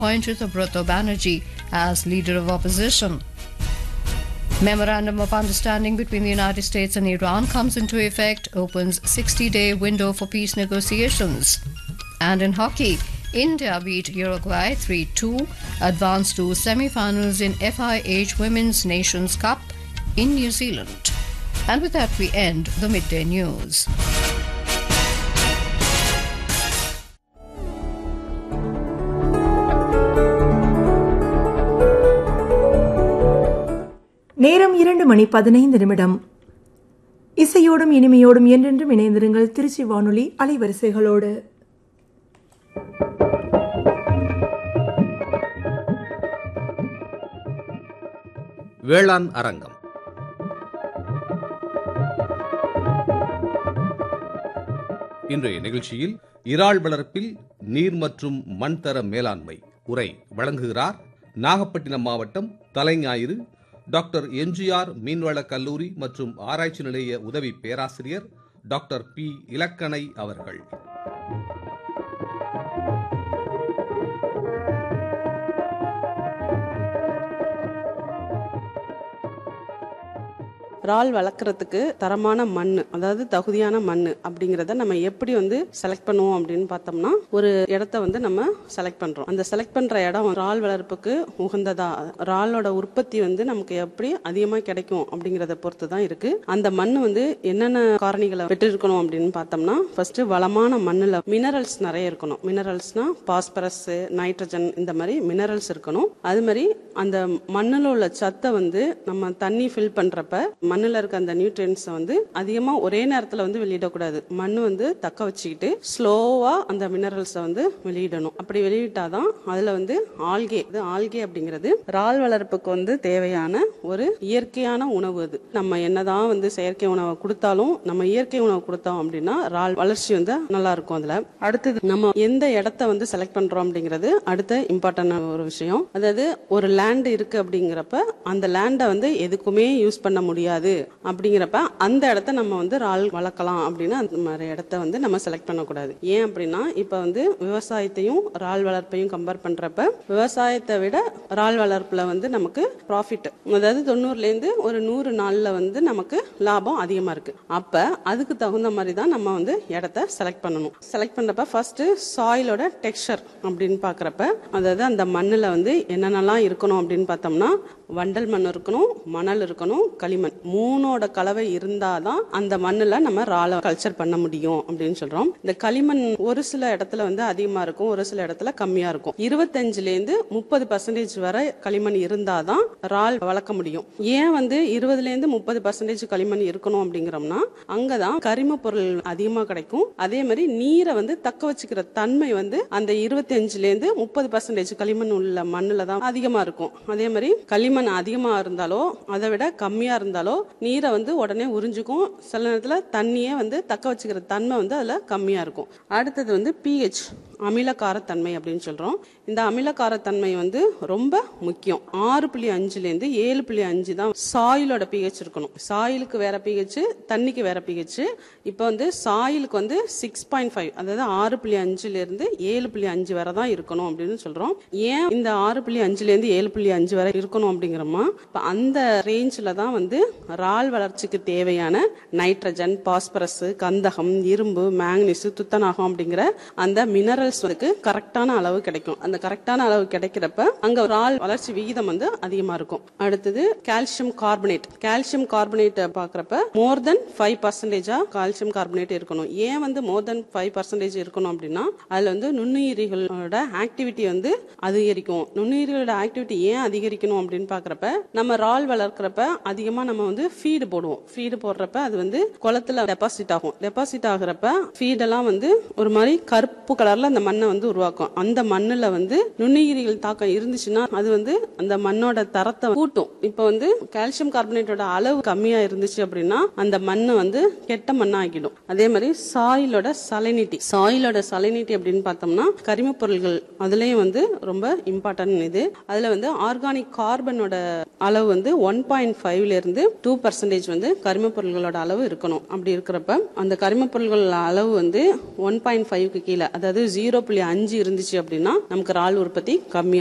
appointed Subrata Banerjee as leader of opposition. Memorandum of Understanding between the United States and Iran comes into effect, opens 60-day window for peace negotiations. And in hockey, India beat Uruguay 3-2, advanced to semi-finals in FIH Women's Nations Cup in New Zealand. And with that, we end the midday news. நேரம் இரண்டு மணி பதினைந்து நிமிடம் இசையோடும் இனிமையோடும் என்றென்றும் இணைந்திருங்கள் திருச்சி வானொலி அலைவரிசைகளோடு வேளாண் அரங்கம் இன்றைய நிகழ்ச்சியில் இறால் வளர்ப்பில் நீர் மற்றும் மண் தர மேலாண்மை உரை வழங்குகிறார் நாகப்பட்டினம் மாவட்டம் தலைஞாயிறு டாக்டர் எம்ஜிஆர் மீன்வள கல்லூரி மற்றும் ஆராய்ச்சி நிலைய உதவி பேராசிரியர் டாக்டர் பி இலக்கணை அவர்கள் இறால் வளர்க்குறதுக்கு தரமான மண் அதாவது தகுதியான மண் அப்படிங்கிறத நம்ம எப்படி வந்து செலக்ட் பண்ணுவோம் அப்படின்னு பார்த்தோம்னா ஒரு இடத்த வந்து நம்ம செலக்ட் பண்றோம் அந்த செலக்ட் பண்ற இடம் இறால் வளர்ப்புக்கு உகந்ததா இறாலோட உற்பத்தி வந்து நமக்கு எப்படி அதிகமாக கிடைக்கும் அப்படிங்கிறத பொறுத்து தான் இருக்கு அந்த மண் வந்து என்னென்ன காரணிகளை பெற்றிருக்கணும் அப்படின்னு பார்த்தோம்னா ஃபர்ஸ்ட் வளமான மண்ணில் மினரல்ஸ் நிறைய இருக்கணும் மினரல்ஸ்னா பாஸ்பரஸ் நைட்ரஜன் இந்த மாதிரி மினரல்ஸ் இருக்கணும் அது மாதிரி அந்த மண்ணில் உள்ள சத்தை வந்து நம்ம தண்ணி ஃபில் பண்றப்ப மண்ணில் இருக்க அந்த நியூட்ரியன்ஸை வந்து அதிகமாக ஒரே நேரத்தில் வந்து வெளியிடக்கூடாது மண் வந்து தக்க வச்சுக்கிட்டு ஸ்லோவாக அந்த மினரல்ஸை வந்து வெளியிடணும் அப்படி வெளியிட்டாதான் அதில் வந்து ஆல்கே இது ஆல்கே அப்படிங்கிறது இறால் வளர்ப்புக்கு வந்து தேவையான ஒரு இயற்கையான உணவு அது நம்ம என்னதான் வந்து செயற்கை உணவை கொடுத்தாலும் நம்ம இயற்கை உணவு கொடுத்தோம் அப்படின்னா இறால் வளர்ச்சி வந்து நல்லா இருக்கும் அதில் அடுத்தது நம்ம எந்த இடத்த வந்து செலக்ட் பண்றோம் அப்படிங்கிறது அடுத்த இம்பார்ட்டன்ட் ஒரு விஷயம் அதாவது ஒரு லேண்ட் இருக்கு அப்படிங்கிறப்ப அந்த லேண்டை வந்து எதுக்குமே யூஸ் பண்ண முடியாது அப்படிங்கிறப்ப அந்த இடத்த நம்ம வந்து இறால் வளர்க்கலாம் அப்படின்னு அந்த மாதிரி இடத்த வந்து நம்ம செலக்ட் பண்ணக்கூடாது ஏன் அப்படின்னா இப்போ வந்து விவசாயத்தையும் இறால் வளர்ப்பையும் கம்பேர் பண்றப்ப விவசாயத்தை விட இறால் வளர்ப்புல வந்து நமக்கு ப்ராஃபிட் அதாவது தொண்ணூறுலேருந்து ஒரு நூறு நாள்ல வந்து நமக்கு லாபம் அதிகமா இருக்கு அப்ப அதுக்கு தகுந்த மாதிரி தான் நம்ம வந்து இடத்த செலக்ட் பண்ணணும் செலக்ட் பண்றப்ப ஃபர்ஸ்ட் சாயிலோட டெக்ஸ்சர் அப்படின்னு பாக்குறப்ப அதாவது அந்த மண்ணுல வந்து என்னென்னலாம் இருக்கணும் அப்படின்னு பார்த்தோம்னா வண்டல் மண் இருக்கணும் மணல் இருக்கணும் களிமண் மூணோட கலவை இருந்தாதான் அந்த மண்ணுல நம்ம ரால கல்ச்சர் பண்ண முடியும் அப்படின்னு சொல்றோம் இந்த களிமண் ஒரு சில இடத்துல வந்து அதிகமா இருக்கும் ஒரு சில இடத்துல கம்மியா இருக்கும் இருபத்தஞ்சுல இருந்து முப்பது பர்சன்டேஜ் வரை களிமண் இருந்தாதான் ரால் வளர்க்க முடியும் ஏன் வந்து இருபதுல இருந்து முப்பது பர்சன்டேஜ் களிமண் இருக்கணும் அப்படிங்கிறோம்னா அங்கதான் கரிம பொருள் அதிகமா கிடைக்கும் அதே மாதிரி நீரை வந்து தக்க வச்சுக்கிற தன்மை வந்து அந்த இருபத்தி அஞ்சுல இருந்து முப்பது பர்சன்டேஜ் களிமண் உள்ள மண்ணுல தான் அதிகமா இருக்கும் அதே மாதிரி களிமண் அதிகமா இருந்தாலோ அதை விட கம்மியா இருந்தாலோ நீரை வந்து உடனே உறிஞ்சுக்கும் சில நேரத்துல தண்ணியே வந்து தக்க வச்சுக்கிற தன்மை வந்து அதுல கம்மியா இருக்கும் அடுத்தது வந்து பிஹெச் அமிலக்காரத்தன்மை அப்படின்னு சொல்றோம் இந்த அமிலக்காரத்தன்மை வந்து ரொம்ப முக்கியம் ஆறு புள்ளி அஞ்சுல இருந்து ஏழு புள்ளி அஞ்சு தான் சாயிலோட பிஹெச் இருக்கணும் சாயிலுக்கு வேற பிஹெச் தண்ணிக்கு வேற பிஹெச் இப்போ வந்து சாயிலுக்கு வந்து சிக்ஸ் பாயிண்ட் ஃபைவ் அதாவது ஆறு புள்ளி அஞ்சுல இருந்து ஏழு புள்ளி அஞ்சு வரை தான் இருக்கணும் அப்படின்னு சொல்றோம் ஏன் இந்த ஆறு புள்ளி அஞ்சுல இருந்து ஏழு புள்ளி அஞ்சு வரை இருக்கணும் அப்படிங்கிறோமா இப்போ அந்த ரேஞ்சில் தான் வந்து இறால் வளர்ச்சிக்கு தேவையான நைட்ரஜன் பாஸ்பரஸ் கந்தகம் இரும்பு மேக்னீஸ் துத்தநாகம் அப்படிங்கிற அந்த மினரல்ஸ் வந்து கரெக்டான அளவு கிடைக்கும் அந்த கரெக்டான அளவு கிடைக்கிறப்ப அங்க இறால் வளர்ச்சி விகிதம் வந்து அதிகமா இருக்கும் அடுத்தது கால்சியம் கார்பனேட் கால்சியம் கார்பனேட் பாக்குறப்ப மோர் தென் ஃபைவ் பர்சன்டேஜா கால்சியம் கார்பனேட் இருக்கணும் ஏன் வந்து மோர் தென் ஃபைவ் பர்சன்டேஜ் இருக்கணும் அப்படின்னா அதுல வந்து நுண்ணுயிரிகளோட ஆக்டிவிட்டி வந்து அதிகரிக்கும் நுண்ணுயிரிகளோட ஆக்டிவிட்டி ஏன் அதிகரிக்கணும் அப்படின்னு பாக்குறப்ப நம்ம இறால் வளர்க்குறப்ப அதிகமா நம்ம வந்து ஃபீடு போடுவோம் ஃபீடு போடுறப்ப அது வந்து குளத்துல டெபாசிட் ஆகும் டெபாசிட் ஆகுறப்ப ஃபீடெல்லாம் வந்து ஒரு மாதிரி கருப்பு கலர்ல அந்த மண்ணை வந்து உருவாக்கும் அந்த மண்ணுல வந்து நுண்ணுயிரிகள் தாக்கம் இருந்துச்சுன்னா அது வந்து அந்த மண்ணோட தரத்தை கூட்டும் இப்போ வந்து கால்சியம் கார்பனேட்டோட அளவு கம்மியா இருந்துச்சு அப்படின்னா அந்த மண்ணு வந்து கெட்ட மண்ணா ஆகிடும் அதே மாதிரி சாயிலோட சலைனிட்டி சாயிலோட சலைனிட்டி அப்படின்னு பார்த்தோம்னா கரிம பொருள்கள் அதுலயும் வந்து ரொம்ப இம்பார்ட்டன்ட் இது அதுல வந்து ஆர்கானிக் கார்பனோட இராலினோட அளவு வந்து ஒன் பாயிண்ட் ஃபைவ்ல இருந்து டூ பர்சன்டேஜ் வந்து கரிமப் பொருள்களோட அளவு இருக்கணும் அப்படி இருக்கிறப்ப அந்த கரிமப் பொருள்கள் அளவு வந்து ஒன் பாயிண்ட் ஃபைவ்க்கு கீழே அதாவது ஜீரோ புள்ளி அஞ்சு இருந்துச்சு அப்படின்னா நமக்கு இறால் உற்பத்தி கம்மி